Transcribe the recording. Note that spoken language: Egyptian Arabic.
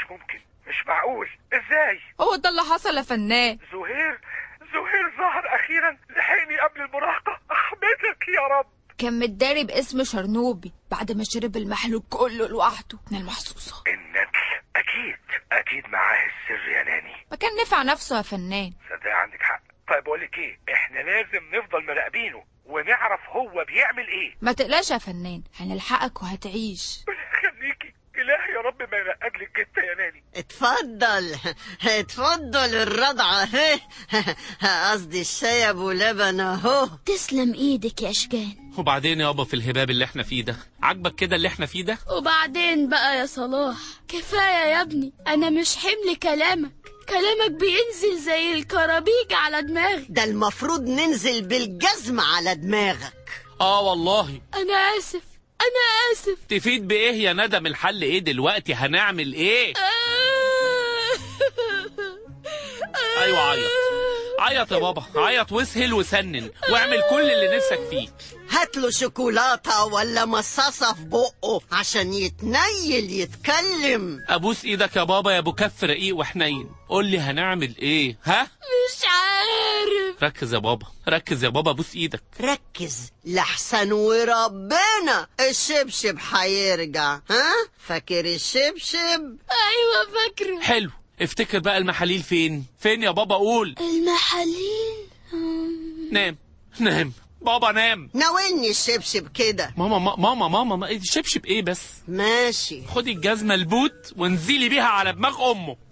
مش ممكن مش معقول ازاي هو ده اللي حصل يا فنان زهير زهير ظهر اخيرا لحقني قبل المراهقة احمدك يا رب كان متداري باسم شرنوبي بعد ما شرب المحلول كله لوحده من المحصوصة الندل اكيد اكيد معاه السر يا ناني ما كان نفع نفسه يا فنان صدق عندك حق طيب بقول لك ايه احنا لازم نفضل مراقبينه ونعرف هو بيعمل ايه ما تقلقش يا فنان هنلحقك وهتعيش خليكي اله يا رب ما ينقد لك كده يا ناني اتفضل اتفضل الرضعة اهي قصدي الشاي ابو لبن اهو تسلم ايدك يا اشجان وبعدين يابا في الهباب اللي احنا فيه ده عاجبك كده اللي احنا فيه ده وبعدين بقى يا صلاح كفاية يا ابني انا مش حمل كلامك كلامك بينزل زي الكرابيج على دماغي ده المفروض ننزل بالجزم على دماغك اه والله انا اسف انا اسف تفيد بايه يا ندم الحل ايه دلوقتي هنعمل ايه ايوه عيط عيط يا بابا عيط واسهل وسنن واعمل كل اللي نفسك فيه هات له شوكولاتة ولا مصاصة في بقه عشان يتنيل يتكلم ابوس ايدك يا بابا يا ابو كف رقيق وحنين قول لي هنعمل ايه ها مش عارف ركز يا بابا ركز يا بابا بوس ايدك ركز لحسن وربنا الشبشب هيرجع ها فاكر الشبشب ايوه فاكره حلو افتكر بقى المحاليل فين فين يا بابا قول المحاليل أم، نام نام بابا نام ناولني الشبشب كده ماما ما- ماما ماما ما- شبشب ايه بس ماشي خدي الجزمة البوت وانزلي بيها على دماغ امه